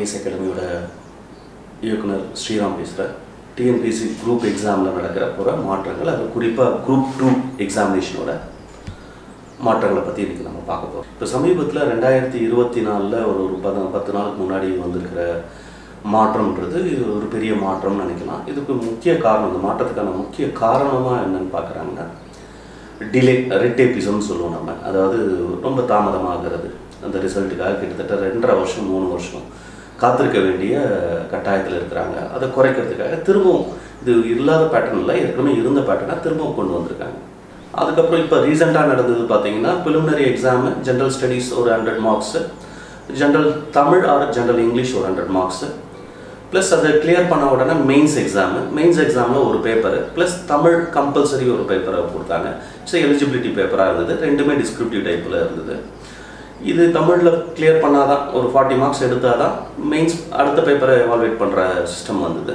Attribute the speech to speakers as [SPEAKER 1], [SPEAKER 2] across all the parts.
[SPEAKER 1] IAS அகாடமியோட இயக்குனர் ஸ்ரீராம் பேசுகிறேன் TNPSC group எக்ஸாமில் நடக்கிற போகிற மாற்றங்கள் அது குறிப்பாக குரூப் டூ எக்ஸாமினேஷனோட மாற்றங்களை பற்றி இன்றைக்கி நம்ம பார்க்க போகிறோம் இப்போ சமீபத்தில் ரெண்டாயிரத்தி இருபத்தி நாலில் ஒரு ஒரு பத பத்து நாளுக்கு முன்னாடி வந்திருக்கிற மாற்றம்ன்றது இது ஒரு பெரிய மாற்றம்னு நினைக்கலாம் இதுக்கு முக்கிய காரணம் இந்த மாற்றத்துக்கான முக்கிய காரணமாக என்னன்னு பார்க்குறாங்கன்னா டிலே ரெட்டேபிசம்னு சொல்லுவோம் நம்ம அதாவது ரொம்ப தாமதமாகிறது அந்த ரிசல்ட்டுக்காக கிட்டத்தட்ட ரெண்டரை வருஷம் மூணு வருஷம் காத்திருக்க வேண்டிய கட்டாயத்தில் இருக்கிறாங்க அதை குறைக்கிறதுக்காக திரும்பவும் இது இல்லாத பேட்டர்ன் இல்லை ஏற்கனவே இருந்த பேட்டர்னாக திரும்பவும் கொண்டு வந்திருக்காங்க அதுக்கப்புறம் இப்போ ரீசெண்டாக நடந்தது பார்த்தீங்கன்னா ப்ரிலிமினரி எக்ஸாமு ஜென்ரல் ஸ்டடீஸ் ஒரு hundred marks general Tamil or general English ஒரு ஹண்ட்ரட் மார்க்ஸு ப்ளஸ் அதை கிளியர் பண்ண உடனே மெயின்ஸ் எக்ஸாமு மெயின்ஸ் எக்ஸாமில் ஒரு பேப்பர் ப்ளஸ் தமிழ் கம்பல்சரி ஒரு பேப்பரை கொடுத்தாங்க ஸோ எலிஜிபிலிட்டி பேப்பராக இருந்தது ரெண்டுமே டிஸ்கிரிப்டிவ் டைப்பில் இருந்தது இது தமிழில் கிளியர் பண்ணாதான் ஒரு ஃபார்ட்டி மார்க்ஸ் எடுத்தால் தான் மெயின்ஸ் அடுத்த பேப்பரை எவால்வேட் பண்ணுற சிஸ்டம் வந்தது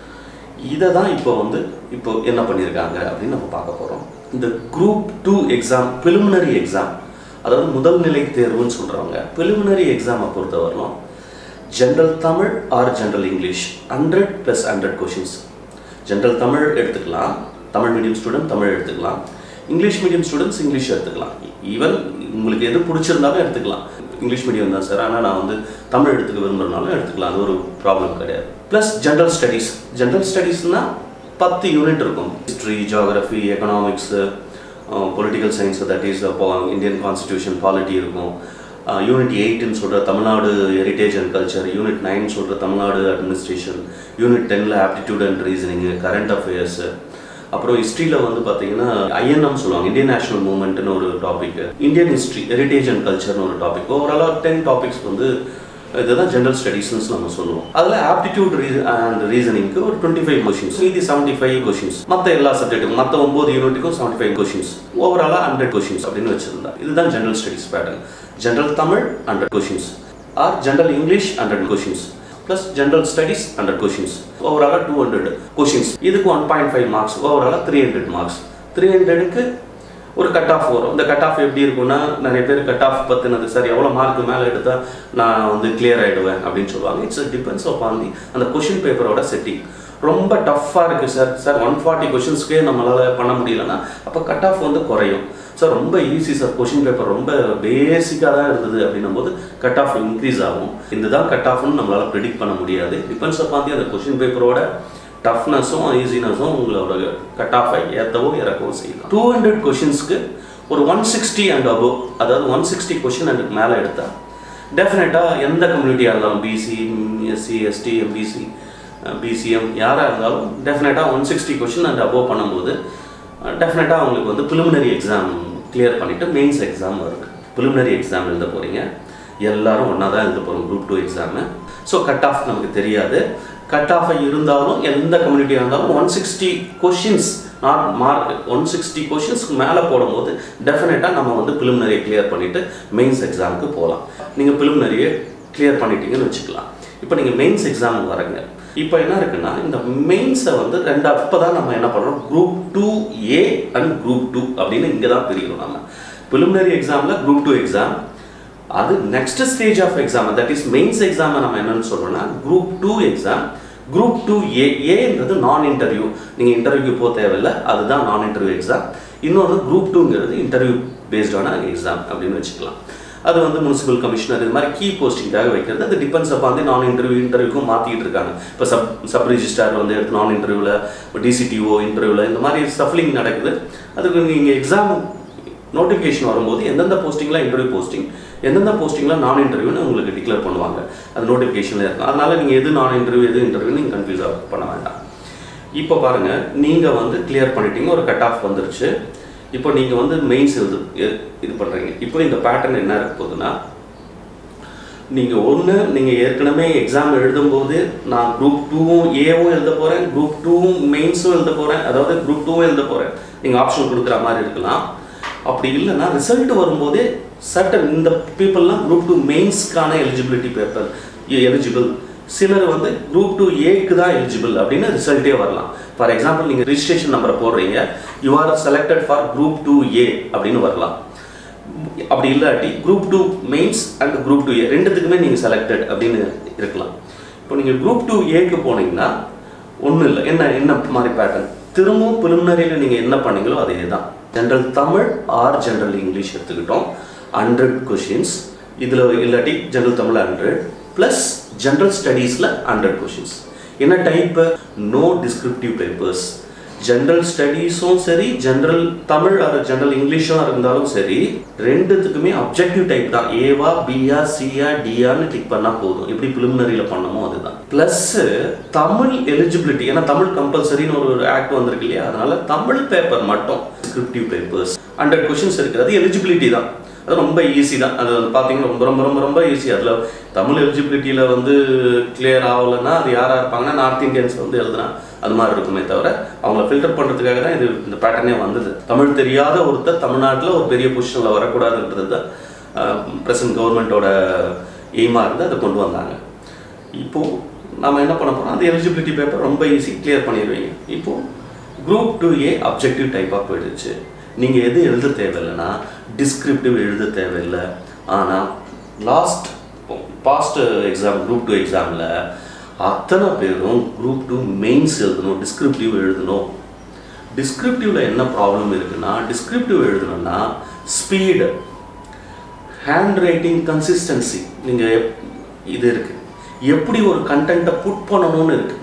[SPEAKER 1] இதை தான் இப்போ வந்து இப்போ என்ன பண்ணியிருக்காங்க அப்படின்னு நம்ம பார்க்க போகிறோம் இந்த group two exam preliminary exam அதாவது முதல் நிலை தேர்வுன்னு சொல்கிறவங்க ப்ரிலிமினரி எக்ஸாமை பொறுத்தவரைக்கும் general Tamil or general English hundred plus hundred questions general Tamil எடுத்துக்கலாம் தமிழ் மீடியம் ஸ்டூடெண்ட் தமிழ் எடுத்துக்கலாம் இங்கிலீஷ் மீடியம் ஸ்டூடெண்ட்ஸ் இங்கிலீஷ் எடுத்துக்கலாம் ஈவன் உங்களுக்கு எது பிடிச்சிருந்தாலும் எடுத்துக்கலாம் இங்கிலீஷ் மீடியம் தான் சார் ஆனால் நான் வந்து தமிழ் எடுத்துக்க விரும்புகிறனாலும் எடுத்துக்கலாம் அது ஒரு ப்ராப்ளம் கிடையாது ப்ளஸ் ஜென்ரல் ஸ்டடீஸ் ஜென்ரல் ஸ்டடீஸ்னால் பத்து யூனிட் இருக்கும் history geography economics political science that is Indian constitution polity இருக்கும் யூனிட் எயிட்னு சொல்கிற Tamil Nadu heritage and culture unit nine சொல்கிற தமிழ்நாடு அட்மினிஸ்ட்ரேஷன் யூனிட் டென்னில் aptitude and reasoning current affairs அப்புறம் ஹிஸ்ட்ரியில் வந்து பார்த்தீங்கன்னா ஐஎன்எம் சொல்லுவாங்க இந்தியன் நேஷனல் மூவ்மெண்ட்னு ஒரு topic Indian history heritage and கல்ச்சர்னு ஒரு டாபிக் ஓவராலாக டென் டாபிக்ஸ் வந்து இதுதான் ஜென்ரல் ஸ்டடீஸ்னு நம்ம சொல்லுவோம் அதில் ஆப்டிடியூட் அண்ட் ரீசனிங்க்கு ஒரு டுவெண்ட்டி ஃபைவ் கொஷின்ஸ் மீதி செவன்ட்டி ஃபைவ் கொஷின்ஸ் மற்ற எல்லா சப்ஜெக்ட்டுக்கும் மற்ற ஒம்பது யூனிட்டுக்கும் செவன்ட்டி ஃபைவ் கொஷின்ஸ் ஓவராலாக ஹண்ட்ரட் கொஷின்ஸ் அப்படின்னு வச்சிருந்தா இதுதான் general studies pattern general Tamil hundred questions or general English hundred questions plus general studies hundred questions ஓவராலாக டூ ஹண்ட்ரட் கொஷின்ஸ் இதுக்கு ஒன் பாயிண்ட் ஃபைவ் மார்க்ஸ் ஓவராலாக த்ரீ ஹண்ட்ரட் மார்க்ஸ் த்ரீ ஹண்ட்ரடுக்கு ஒரு cut off வரும் இந்த கட் ஆஃப் எப்படி இருக்கும்னா நிறைய பேர் கட் ஆஃப் பற்றினது சார் எவ்வளோ மார்க் மேலே எடுத்தால் நான் வந்து கிளியர் ஆகிடுவேன் அப்படின்னு சொல்லுவாங்க இட்ஸ் டிபெண்ட்ஸ் ஆன் தி அந்த கொஷின் பேப்பரோட செட்டிங் ரொம்ப டஃப்பாக இருக்குது சார் சார் ஒன் ஃபார்ட்டி கொஷின்ஸ்க்கே நம்மளால் பண்ண முடியலன்னா அப்போ கட் ஆஃப் வந்து குறையும் சார் ரொம்ப ஈஸி சார் கொஷின் பேப்பர் ரொம்ப பேசிக்காக தான் இருந்தது அப்படின்னும் போது கட் ஆஃப் இன்க்ரீஸ் ஆகும் இதுதான் கட் ஆஃப்னு நம்மளால் ப்ரிடிக்ட் பண்ண முடியாது டிபெண்ட்ஸ் அப்பான் அந்த கொஷின் பேப்பரோட டஃப்னஸும் ஈஸினஸும் உங்களோட கட் ஆஃபை ஏற்றவோ இறக்கவும் செய்யலாம் டூ ஹண்ட்ரட் கொஷின்ஸ்க்கு ஒரு ஒன் சிக்ஸ்டி அண்ட் அபோவ் அதாவது ஒன் சிக்ஸ்டி கொஷின் அதுக்கு மேலே எடுத்தால் டெஃபினட்டாக எந்த கம்யூனிட்டியாக இருந்தாலும் BC SC ST MBC BCM யாராக இருந்தாலும் டெஃபினட்டாக one sixty question and above பண்ணும்போது டெஃபினட்டாக அவங்களுக்கு வந்து ப்ரிலிமினரி எக்ஸாம் கிளியர் பண்ணிவிட்டு மெயின்ஸ் எக்ஸாம் வருது ப்ரிலிமினரி எக்ஸாம் எழுத போகிறீங்க எல்லாரும் ஒன்றா தான் எழுத போகிறோம் group two exam so cut off நமக்கு தெரியாது கட் ஆஃப் இருந்தாலும் எந்த கம்யூனிட்டியாக இருந்தாலும் one sixty questions not mark one sixty கொஷின்ஸ்க்கு மேலே போடும்போது டெஃபினட்டாக நம்ம வந்து ப்ரிலிமினரியை கிளியர் பண்ணிவிட்டு மெயின்ஸ் எக்ஸாமுக்கு போகலாம் நீங்கள் ப்ரிலிமினரியை கிளியர் பண்ணிட்டீங்கன்னு வச்சுக்கலாம் இப்போ நீங்கள் மெயின்ஸ் எக்ஸாம் வரங்க இப்போ என்ன இருக்குன்னா இந்த மெயின்ஸை வந்து ரெண்டு அப்போ தான் நம்ம என்ன பண்ணுறோம் group two A and group two அப்படின்னு இங்கே தான் பிரிக்கிறோம் நம்ம ப்ரிலிமினரி எக்ஸாமில் குரூப் டூ எக்ஸாம் அது next stage of exam that is mains எக்ஸாமை நம்ம என்னன்னு சொல்கிறோம்னா group two exam group two A ஏன்றது நான் இன்டர்வியூ நீங்கள் இன்டர்வியூக்கு போக தேவையில்லை அதுதான் நான் இன்டர்வியூ எக்ஸாம் இன்னொன்று குரூப் டூங்கிறது இன்டர்வியூ பேஸ்டான எக்ஸாம் அப்படின்னு வச்சுக்கலாம் அது வந்து முனிசிபல் கமிஷனர் இது மாதிரி கீ போஸ்டிங்காக வைக்கிறது அது டிபெண்ட்ஸ் அப்போ வந்து நான் இன்டர்வியூ இன்டர்வியூக்கும் மாற்றிட்டு இருக்காங்க இப்போ சப் சப் ரிஜிஸ்டார் வந்து எடுத்து நான் இன்டர்வியூவில் டிசிடிஓ இன்டர்வியூவில் இந்த மாதிரி சஃப்லிங் நடக்குது அதுக்கு நீங்கள் எக்ஸாம் நோட்டிஃபிகேஷன் வரும்போது எந்தெந்த போஸ்டிங்கில் இன்டர்வியூ போஸ்டிங் எந்தெந்த போஸ்டிங்கில் நான் இன்டர்வியூன்னு உங்களுக்கு டிக்ளேர் பண்ணுவாங்க அது நோட்டிஃபிகேஷனில் இருக்கும் அதனால் நீங்கள் எது நான் இன்டர்வியூ எது இன்டர்வியூ நீங்கள் கன்ஃபியூஸ் பண்ண வேண்டாம் இப்போ பாருங்கள் நீங்கள் வந்து கிளியர் பண்ணிட்டீங்க ஒரு கட் ஆஃப் வந்துருச்சு இப்போ நீங்கள் வந்து மெயின்ஸ் இது இது பண்ணுறீங்க இப்போ இந்த பேட்டர்ன் என்ன இருக்க போகுதுன்னா நீங்கள் ஒன்று நீங்கள் ஏற்கனவே எக்ஸாம் எழுதும்போது நான் குரூப் டூவும் ஏவும் எழுத போகிறேன் குரூப் டூவும் மெயின்ஸும் எழுத போகிறேன் அதாவது குரூப் டூவும் எழுத போகிறேன் நீங்கள் ஆப்ஷன் கொடுக்குற மாதிரி இருக்கலாம் அப்படி இல்லைன்னா ரிசல்ட் வரும்போதே சட்டன் இந்த பீப்புளெலாம் குரூப் டூ மெயின்ஸ்க்கான எலிஜிபிலிட்டி பேப்பர் எலிஜிபிள் சிலர் வந்து குரூப் டூ ஏக்கு தான் எலிஜிபிள் அப்படின்னு ரிசல்ட்டே வரலாம் ஃபார் எக்ஸாம்பிள் நீங்கள் ரிஜிஸ்ட்ரேஷன் நம்பரை போடுறீங்க you are selected for group two A அப்படின்னு வரலாம் அப்படி இல்லாட்டி group two mains and group two A ரெண்டுத்துக்குமே நீங்கள் செலக்டட் அப்படின்னு இருக்கலாம் இப்போ நீங்கள் குரூப் டூ ஏக்கு போனீங்கன்னா ஒன்றும் இல்லை என்ன என்ன மாதிரி பேட்டர்ன் திரும்பவும் ப்ரிலிமினரியில் நீங்கள் என்ன பண்ணீங்களோ அதே தான் general Tamil or general English எடுத்துக்கிட்டோம் ஹண்ட்ரட் கொஷின்ஸ் இதில் இல்லாட்டி general Tamil hundred plus general ஸ்டடீஸில் ஹண்ட்ரட் கொஷின்ஸ் என்ன type no descriptive papers general ஸ்டடீஸும் சரி ஜென்ரல் தமிழ் அது ஜென்ரல் இங்கிலீஷும் இருந்தாலும் சரி ரெண்டுத்துக்குமே அப்ஜெக்டிவ் டைப் தான் ஏவா பியா சியா டியான்னு டிக் பண்ணால் போதும் எப்படி ப்ரிலிமினரியில் பண்ணமோ அதுதான் ப்ளஸ் தமிழ் எலிஜிபிலிட்டி ஏன்னா தமிழ் கம்பல்சரின்னு ஒரு ஆக்ட் வந்திருக்கு இல்லையா அதனால தமிழ் பேப்பர் மட்டும் டிஸ்கிரிப்டிவ் பேப்பர்ஸ் ஹண்ட்ரட் கொஷின்ஸ் இருக்குது அது எலிஜிபிலிட்டி தான் அது ரொம்ப ஈஸி தான் அது வந்து பார்த்தீங்கன்னா ரொம்ப ரொம்ப ரொம்ப ரொம்ப ஈஸி அதில் தமிழ் எலிஜிபிலிட்டியில் வந்து கிளியர் ஆகலைன்னா அது யாராக இருப்பாங்கன்னா நார்த் இந்தியன்ஸ் வந்து எழுதுனா அது மாதிரி இருக்குமே தவிர அவங்கள ஃபில்டர் பண்ணுறதுக்காக தான் இது இந்த பேட்டர்னே வந்தது தமிழ் தெரியாத ஒருத்தர் தமிழ்நாட்டில் ஒரு பெரிய பொசிஷனில் வரக்கூடாதுன்றது தான் ப்ரெசன்ட் கவர்மெண்ட்டோட எய்மாக இருந்து அதை கொண்டு வந்தாங்க இப்போது நம்ம என்ன பண்ண போகிறோம் அந்த எலிஜிபிலிட்டி பேப்பர் ரொம்ப ஈஸி கிளியர் பண்ணிடுவீங்க இப்போது குரூப் டூ ஏ அப்ஜெக்டிவ் டைப்பாக போயிடுச்சு நீங்கள் எது எழுத தேவையில்லைன்னா டிஸ்கிரிப்டிவ் எழுத தேவையில்லை ஆனால் last past exam group two எக்ஸாமில் அத்தனை பேரும் குரூப் டூ மெயின்ஸ் எழுதணும் டிஸ்கிரிப்டிவ் எழுதணும் டிஸ்கிரிப்டிவில் என்ன ப்ராப்ளம் இருக்குன்னா டிஸ்கிரிப்டிவ் எழுதணும்னா ஸ்பீடு ஹேண்ட் ரைட்டிங் கன்சிஸ்டன்சி நீங்கள் இது இருக்குது எப்படி ஒரு கண்டென்ட்டை புட் பண்ணணும்னு இருக்குது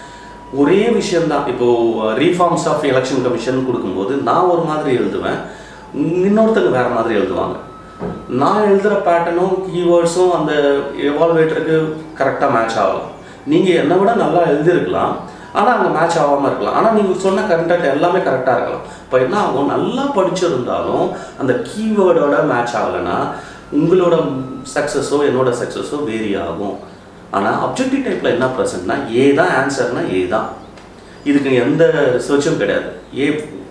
[SPEAKER 1] ஒரே விஷயம்தான் இப்போது ரீஃபார்ம்ஸ் ஆஃப் எலெக்ஷன் கமிஷன் கொடுக்கும்போது நான் ஒரு மாதிரி எழுதுவேன் இன்னொருத்தங்க வேறு மாதிரி எழுதுவாங்க நான் எழுதுகிற பேட்டர்னும் கீவேர்ட்ஸும் அந்த எவால்வேட்டருக்கு கரெக்டாக மேட்ச் ஆகலாம் நீங்கள் என்னை விட நல்லா எழுதியிருக்கலாம் ஆனால் அங்கே மேட்ச் ஆகாமல் இருக்கலாம் ஆனால் நீங்கள் சொன்ன கண்டென்ட் எல்லாமே கரெக்டாக இருக்கலாம் இப்போ என்ன ஆகும் நல்லா படிச்சிருந்தாலும் அந்த கீவேர்டோட மேட்ச் ஆகலைன்னா உங்களோட சக்ஸஸோ என்னோட சக்ஸஸோ வேரி ஆகும் ஆனால் அப்ஜெக்டிவ் டைப்பில் என்ன ப்ரெசன்ட்னா ஏ தான் ஆன்சர்னா ஏ தான் இதுக்கு எந்த ரிசர்ச்சும் கிடையாது ஏ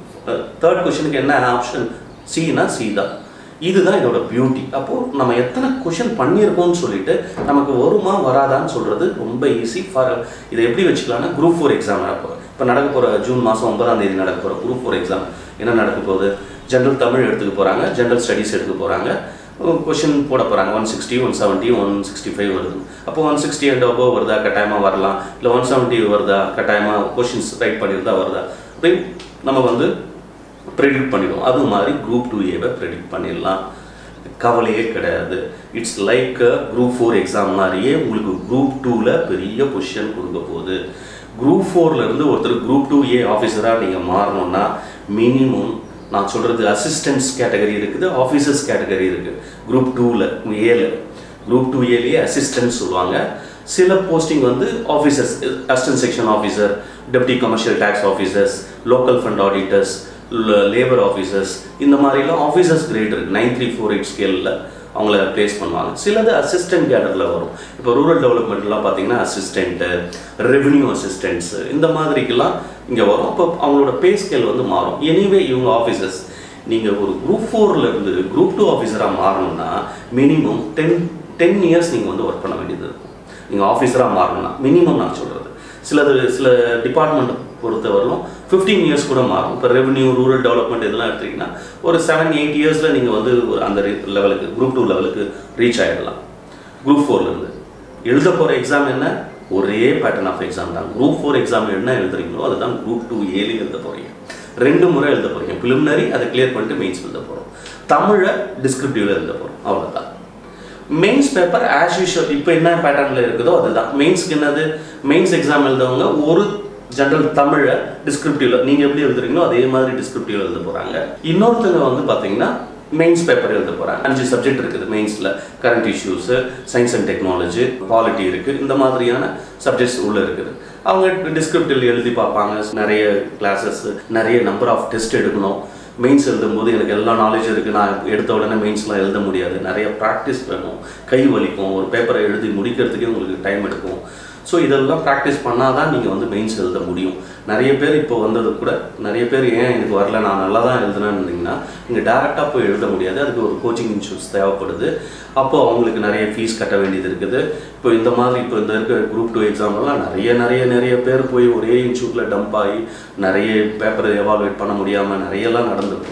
[SPEAKER 1] தேர்ட் கொஷனுக்கு என்ன ஆப்ஷன் சினா சி தான் இதுதான் இதோட பியூட்டி அப்போது நம்ம எத்தனை கொஷின் பண்ணியிருக்கோம்னு சொல்லிட்டு நமக்கு வருமா வராதான்னு சொல்கிறது ரொம்ப ஈஸி ஃபார் இதை எப்படி வச்சுக்கலாம்னா குரூப் ஃபோர் எக்ஸாம் நடக்கும் இப்போ நடக்க போகிற ஜூன் மாதம் ஒன்பதாம் தேதி நடக்க போகிற குரூப் ஃபோர் எக்ஸாம் என்ன நடக்க போகுது ஜென்ரல் தமிழ் எடுத்துக்க போகிறாங்க ஜென்ரல் ஸ்டடீஸ் எடுக்க போகிறாங்க கொஷின் போட போகிறாங்க one sixty one seventy one sixty five வருது அப்போ ஒன் சிக்ஸ்டி அண்ட் அபோ வருதா கட்டாயமாக வரலாம் இல்லை ஒன் செவன்ட்டி வருதா கட்டாயமாக கொஷின்ஸ் ரைட் பண்ணியிருந்தா வருதா அப்படி நம்ம வந்து ப்ரெடிக்ட் பண்ணிடுவோம் அது மாதிரி குரூப் டூ ஏவை ப்ரெடிக்ட் பண்ணிடலாம் கவலையே கிடையாது it's like group four exam மாதிரியே உங்களுக்கு குரூப் டூவில் பெரிய பொசிஷன் கொடுக்க போகுது குரூப் ஃபோர்லேருந்து ஒருத்தர் குரூப் டூ ஏ ஆஃபீஸராக நீங்கள் மாறணும்னா மினிமம் நான் சொல்கிறது அசிஸ்டன்ஸ் கேட்டகரி இருக்குது ஆஃபீஸர்ஸ் கேட்டகரி இருக்குது குரூப் டூவில் ஏல குரூப் டூ ஏலேயே அசிஸ்டன்ட் சொல்லுவாங்க சில போஸ்டிங் வந்து officers assistant section officer deputy commercial tax officers local fund auditors labour officers இந்த மாதிரிலாம் ஆஃபீஸர்ஸ் கிரேட் இருக்குது நைன் த்ரீ ஃபோர் எயிட் ஸ்கேலில் அவங்கள ப்ளேஸ் பண்ணுவாங்க சிலது அசிஸ்டன்ட் கேடரில் வரும் இப்போ ரூரல் டெவலப்மெண்ட்லாம் பார்த்தீங்கன்னா அசிஸ்டண்ட்டு ரெவென்யூ அசிஸ்டன்ட்ஸு இந்த மாதிரிக்கெல்லாம் இங்கே வரும் அப்போ அவங்களோட பே ஸ்கேல் வந்து மாறும் எனிவே இவங்க ஆஃபீஸர்ஸ் நீங்கள் ஒரு குரூப் ஃபோர்லேருந்து குரூப் டூ ஆஃபீஸராக மாறணும்னா மினிமம் டென் டென் இயர்ஸ் நீங்கள் வந்து ஒர்க் பண்ண வேண்டியது இருக்கும் நீங்கள் ஆஃபீஸராக மாறணும்னா மினிமம் நான் சொல்கிறது சிலது சில டிபார்ட்மெண்ட் பொறுத்தவரையிலும் ஃபிஃப்டீன் இயர்ஸ் கூட மாறும் இப்போ ரெவன்யூ ரூரல் டெவலப்மெண்ட் இதெல்லாம் எடுத்திங்கன்னா ஒரு செவன் எயிட் இயர்ஸில் நீங்கள் வந்து ஒரு அந்த லெவலுக்கு குரூப் டூ லெவலுக்கு ரீச் ஆகிடலாம் குரூப் ஃபோர்லேருந்து எழுத போகிற எக்ஸாம் என்ன ஒரே பேட்டர்ன் ஆஃப் எக்ஸாம் தான் குரூப் ஃபோர் எக்ஸாம் என்ன எழுதுறீங்களோ அதுதான் குரூப் டூ ஏலையும் எழுத போகிறீங்க ரெண்டு முறை எழுத போகிறீங்க ப்ரிலிமினரி அதை கிளியர் பண்ணிட்டு மெயின்ஸ் எழுத போகிறோம் தமிழை டிஸ்கிரிப்டிவில் எழுத போகிறோம் அவ்வளோதான் மெயின்ஸ் பேப்பர் ஆஸ் யூஷுவல் இப்போ என்ன பேட்டர்னில் இருக்குதோ அதுதான் மெயின்ஸ்க்கு என்னது மெயின்ஸ் எக்ஸாம் எழுதவங்க ஒரு ஜென்ரல் தமிழை டிஸ்கிரிப்டிவில் நீங்கள் எப்படி எழுதுறீங்களோ அதே மாதிரி டிஸ்கிரிப்டிவில் எழுத போகிறாங்க இன்னொருத்தங்க வந்து பார்த்தீங்கன்னா மெயின்ஸ் பேப்பர் எழுத போகிறாங்க அஞ்சு சப்ஜெக்ட் இருக்குது மெயின்ஸில் current issues science and technology polity இருக்குது இந்த மாதிரியான சப்ஜெக்ட்ஸ் உள்ளே இருக்குது அவங்க டிஸ்கிரிப்டிவ் எழுதி பார்ப்பாங்க நிறைய கிளாஸஸ் நிறைய நம்பர் ஆஃப் டெஸ்ட் எடுக்கணும் மெயின்ஸ் எழுதும்போது எனக்கு எல்லா நாலேஜ் இருக்குது நான் எடுத்த உடனே மெயின்ஸ்லாம் எழுத முடியாது நிறைய ப்ராக்டிஸ் வேணும் கை வலிக்கும் ஒரு பேப்பரை எழுதி முடிக்கிறதுக்கே உங்களுக்கு டைம் எடுக்கும் ஸோ இதெல்லாம் ப்ராக்டிஸ் பண்ணால் தான் நீங்கள் வந்து மெயின்ஸ் எழுத முடியும் நிறைய பேர் இப்போ வந்தது கூட நிறைய பேர் ஏன் எனக்கு வரல நான் நல்லா தான் எழுதுனேன்னு இருந்தீங்கன்னா நீங்கள் டேரெக்டாக போய் எழுத முடியாது அதுக்கு ஒரு கோச்சிங் இன்ஸ்டியூட்ஸ் தேவைப்படுது அப்போது அவங்களுக்கு நிறைய ஃபீஸ் கட்ட வேண்டியது இருக்குது இப்போ இந்த மாதிரி இப்போ இந்த இருக்கிற குரூப் டூ எக்ஸாம்லாம் நிறைய நிறைய நிறைய பேர் போய் ஒரே இன்ஸ்டியூட்டில் டம்ப் ஆகி நிறைய பேப்பரை எவால்வேட் பண்ண முடியாமல் நிறையெல்லாம் நடந்திருக்கும்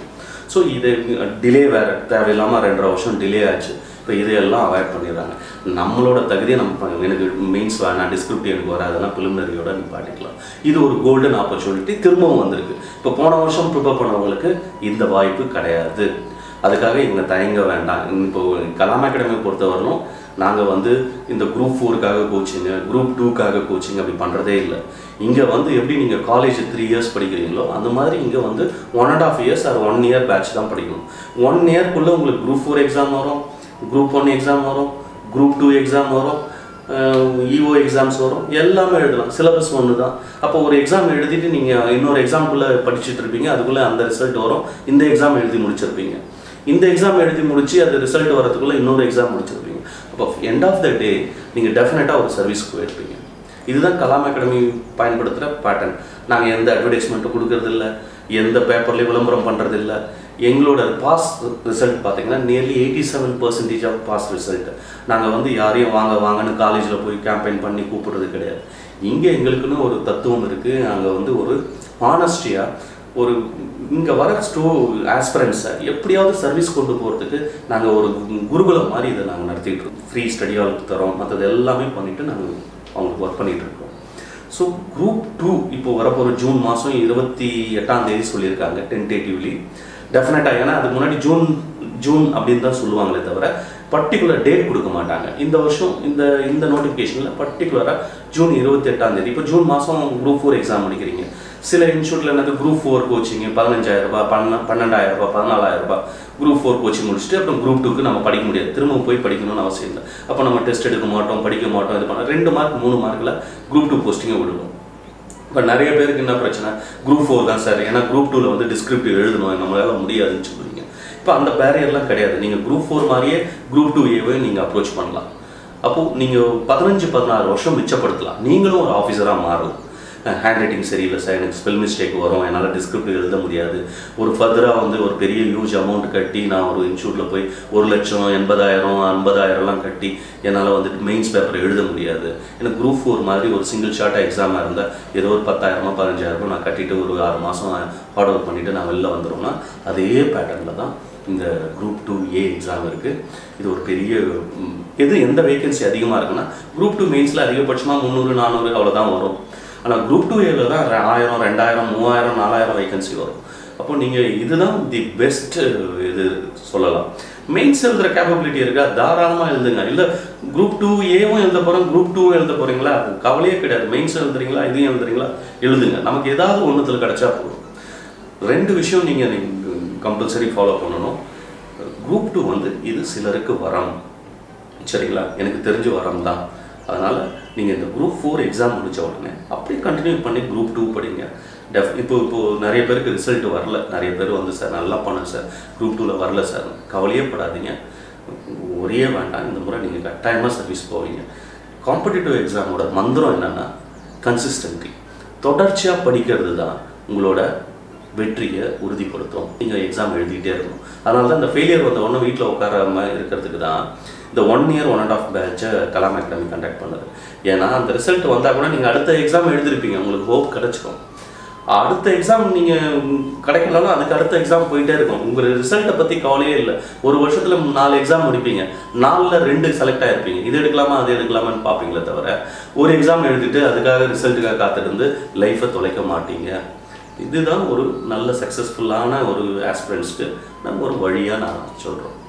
[SPEAKER 1] ஸோ இது டிலே வேறு தேவையில்லாமல் ரெண்டரை வருஷம் டிலே ஆச்சு இப்போ இதையெல்லாம் அவாய்ட் பண்ணிடுறாங்க நம்மளோட தகுதியை நம்ம ப- எனக்கு மெயின்ஸ் வேணாம் டிஸ்கிரிப்டிவ் எனக்கு வராதுன்னா ப்ரிலிமினரியோட நிப்பாட்டிக்கலாம் இது ஒரு கோல்டன் ஆப்பர்ச்சுனிட்டி திரும்பவும் வந்திருக்கு இப்போ போன வருஷம் ப்ரிப்பேர் பண்ணவங்களுக்கு இந்த வாய்ப்பு கிடையாது அதுக்காக இவங்க தயங்க வேண்டாம் இப்போ கலாம் அகாடமியை பொறுத்தவரையிலும் நாங்கள் வந்து இந்த குரூப் ஃபோருக்காக கோச்சிங்கு குரூப் டூக்காக கோச்சிங் அப்படி பண்ணுறதே இல்லை இங்கே வந்து எப்படி நீங்கள் காலேஜ் த்ரீ இயர்ஸ் படிக்கிறீங்களோ அந்த மாதிரி இங்கே வந்து one and half years or one year batch தான் படிக்கணும் ஒன் இயர்க்குள்ளே உங்களுக்கு குரூப் ஃபோர் எக்ஸாம் வரும் குரூப் ஒன் எக்ஸாம் வரும் குரூப் டூ எக்ஸாம் வரும் இஓ எக்ஸாம்ஸ் வரும் எல்லாமே எழுதலாம் சிலபஸ் ஒன்று தான் அப்போ ஒரு எக்ஸாம் எழுதிட்டு நீங்கள் இன்னொரு எக்ஸாம்குள்ளே படிச்சுட்டு இருப்பீங்க அதுக்குள்ளே அந்த ரிசல்ட் வரும் இந்த எக்ஸாம் எழுதி முடிச்சிருப்பீங்க இந்த எக்ஸாம் எழுதி முடிச்சு அது ரிசல்ட் வரதுக்குள்ளே இன்னொரு எக்ஸாம் முடிச்சிருப்பீங்க அப்போ எண்ட் ஆஃப் த டே நீங்கள் டெஃபினட்டாக ஒரு சர்வீஸ்க்கு போயிருப்பீங்க இதுதான் கலாம் அகாடமி பயன்படுத்துகிற பேட்டர்ன் நாங்கள் எந்த அட்வர்டைஸ்மெண்ட்டும் கொடுக்கறதில்ல எந்த பேப்பர்லேயும் விளம்பரம் பண்ணுறதில்ல எங்களோட பாஸ் ரிசல்ட் பார்த்தீங்கன்னா nearly eighty seven percentage of pass result நாங்கள் வந்து யாரையும் வாங்க வாங்கன்னு காலேஜில் போய் கேம்பெயின் பண்ணி கூப்பிடுறது கிடையாது இங்கே எங்களுக்குன்னு ஒரு தத்துவம் இருக்குது நாங்கள் வந்து ஒரு ஆனஸ்டியாக ஒரு இங்கே வர ஸ்டூ ஆஸ்பிரன்ஸை எப்படியாவது சர்வீஸ் கொண்டு போகிறதுக்கு நாங்கள் ஒரு குருகுலம் மாதிரி இதை நாங்கள் நடத்திட்டு இருக்கோம் ஃப்ரீ ஸ்டடி ஹால் தரோம் மற்றது எல்லாமே பண்ணிவிட்டு நாங்கள் அவங்களுக்கு ஒர்க் பண்ணிகிட்டு இருக்கோம் ஸோ குரூப் டூ இப்போ வரப்போகிற ஜூன் மாதம் இருபத்தி எட்டாம் தேதி சொல்லியிருக்காங்க டென்டேட்டிவ்லி டெஃபினட்டாக ஏன்னா அதுக்கு முன்னாடி ஜூன் ஜூன் அப்படின்னு தான் சொல்லுவாங்களே தவிர பர்டிகுலர் டேட் கொடுக்க மாட்டாங்க இந்த வருஷம் இந்த இந்த நோட்டிஃபிகேஷனில் பர்டிகுலராக ஜூன் இருபத்தி எட்டாம் தேதி இப்போ ஜூன் மாதம் குரூப் ஃபோர் எக்ஸாம் முடிக்கிறீங்க சில இன்ஸ்டியூட்டில் என்னது குரூப் ஃபோர் கோச்சிங் பதினஞ்சாயிரம் ரூபாய் பன்ன பன்னெண்டாயிரம் ரூபாய் பதினாலாயிரம் ரூபாய் குரூப் ஃபோர் கோச்சிங் முடிச்சுட்டு அப்புறம் குரூப் டூக்கு நம்ம படிக்க முடியாது திரும்ப போய் படிக்கணும்னு அவசியம் இல்லை அப்போ நம்ம டெஸ்ட் எடுக்க மாட்டோம் படிக்க மாட்டோம் இது பண்ண ரெண்டு மார்க் மூணு மார்க்கில் குரூப் டூ போஸ்டிங்கை விடுவோம் இப்போ நிறைய பேருக்கு என்ன பிரச்சனை குரூப் ஃபோர் தான் சார் ஏன்னா குரூப் டூவில் வந்து டிஸ்கிரிப்டிவ் எழுதணும் நம்மளால முடியாதுன்னு சொல்லுவீங்க இப்போ அந்த பேரியர்லாம் கிடையாது நீங்கள் குரூப் ஃபோர் மாதிரியே குரூப் டூ ஏவை நீங்கள் அப்ரோச் பண்ணலாம் அப்போது நீங்கள் பதினஞ்சு பதினாறு வருஷம் மிச்சப்படுத்தலாம் நீங்களும் ஒரு ஆஃபீஸராக மாறலாம் ஹேண்ட் ரைட்டிங் சரியில்லை சார் எனக்கு ஸ்பெல் மிஸ்டேக் வரும் என்னால் டிஸ்கிரிப்டிவ் எழுத முடியாது ஒரு ஃபர்தராக வந்து ஒரு பெரிய ஹியூஜ் அமௌண்ட் கட்டி நான் ஒரு இன்ஸ்டியூட்டில் போய் ஒரு லட்சம் எண்பதாயிரம் ஐம்பதாயிரம்லாம் கட்டி என்னால் வந்துட்டு மெயின்ஸ் பேப்பர் எழுத முடியாது எனக்கு குரூப் ஃபோர் மாதிரி ஒரு சிங்கிள் ஷார்ட்டாக எக்ஸாமாக இருந்தால் ஏதோ ஒரு பத்தாயிரமோ பதினஞ்சாயிரமோ நான் கட்டிட்டு ஒரு ஆறு மாதம் ஹார்ட் ஒர்க் பண்ணிவிட்டு நான் வெளில வந்துடும்னா அதே பேட்டர்னில் தான் இந்த குரூப் டூ ஏ எக்ஸாம் இருக்குது இது ஒரு பெரிய ம், எது எந்த வேகன்சி அதிகமாக இருக்குன்னா குரூப் டூ மெயின்ஸில் அதிகபட்சமாக முந்நூறு நானூறு அவ்வளோதான் வரும் ஆனால் குரூப் டூ ஏல தான் ரெ- ஆயிரம் ரெண்டாயிரம் மூவாயிரம் நாலாயிரம் வேகன்சி வரும் அப்போ நீங்கள் இதுதான் தி பெஸ்ட் இது சொல்லலாம் மெயின்ஸ் எழுதுகிற கேப்பபிலிட்டி இருக்கா தாராளமாக எழுதுங்க இல்லை குரூப் டூ ஏவும் எழுத போகிறோம் குரூப் டூ எழுத போகிறீங்களா கவலையே கிடையாது மெயின்ஸ் எழுதுறீங்களா இதையும் எழுதுறீங்களா எழுதுங்க நமக்கு ஏதாவது ஒன்றுத்தில் கிடைச்சா போதும் ரெண்டு விஷயம் நீங்கள் கம்பல்சரி ஃபாலோ பண்ணணும் குரூப் டூ வந்து இது சிலருக்கு வரம் சரிங்களா எனக்கு தெரிஞ்ச வரம் தான் அதனால் நீங்கள் இந்த குரூப் ஃபோர் எக்ஸாம் முடிச்ச உடனே அப்படியே கண்டினியூ பண்ணி குரூப் டூ படிங்க டெஃப் இப்போ இப்போது நிறைய பேருக்கு ரிசல்ட் வரல நிறைய பேர் வந்து சார் நல்லா பண்ணேன் சார் குரூப் டூவில் வரல சார் கவலையே படாதீங்க ஒரே வேண்டாம் இந்த முறை நீங்கள் கட்டாயமாக சர்வீஸ் போவீங்க காம்படிட்டிவ் எக்ஸாமோட மந்திரம் என்னென்னா கன்சிஸ்டன்சி தொடர்ச்சியாக படிக்கிறது தான் உங்களோட வெற்றியை உறுதிப்படுத்தும் நீங்கள் எக்ஸாம் எழுதிட்டே இருக்கணும் அதனால தான் இந்த ஃபெயிலியர் வந்த உடனே வீட்டில் உட்காராம இருக்கிறதுக்கு தான் இந்த one year one and half பேட்சை கலாம் அகாடமி கண்டக்ட் பண்ணுது ஏன்னா அந்த ரிசல்ட் வந்தால் கூட நீங்கள் அடுத்த எக்ஸாம் எழுதிருப்பீங்க உங்களுக்கு ஹோப் கிடச்சிக்கும் அடுத்த எக்ஸாம் நீங்கள் கிடைக்கலனாலும் அதுக்கு அடுத்த எக்ஸாம் போயிட்டே இருக்கும் உங்கள் ரிசல்ட்டை பற்றி கவலையே இல்லை ஒரு வருஷத்தில் நாலு எக்ஸாம் முடிப்பீங்க நாலில் ரெண்டு செலக்ட் ஆகிருப்பீங்க இது எடுக்கலாமா அது எடுக்கலாமான்னு பார்ப்பீங்களே தவிர ஒரு எக்ஸாம் எழுதிட்டு அதுக்காக ரிசல்ட்டுக்காக காத்திருந்து லைஃப்பை தொலைக்க மாட்டீங்க இதுதான் ஒரு நல்ல சக்ஸஸ்ஃபுல்லான ஒரு ஆஸ்பிரண்ட்ஸ்க்கு நம்ம ஒரு வழியாக நான் சொல்கிறோம்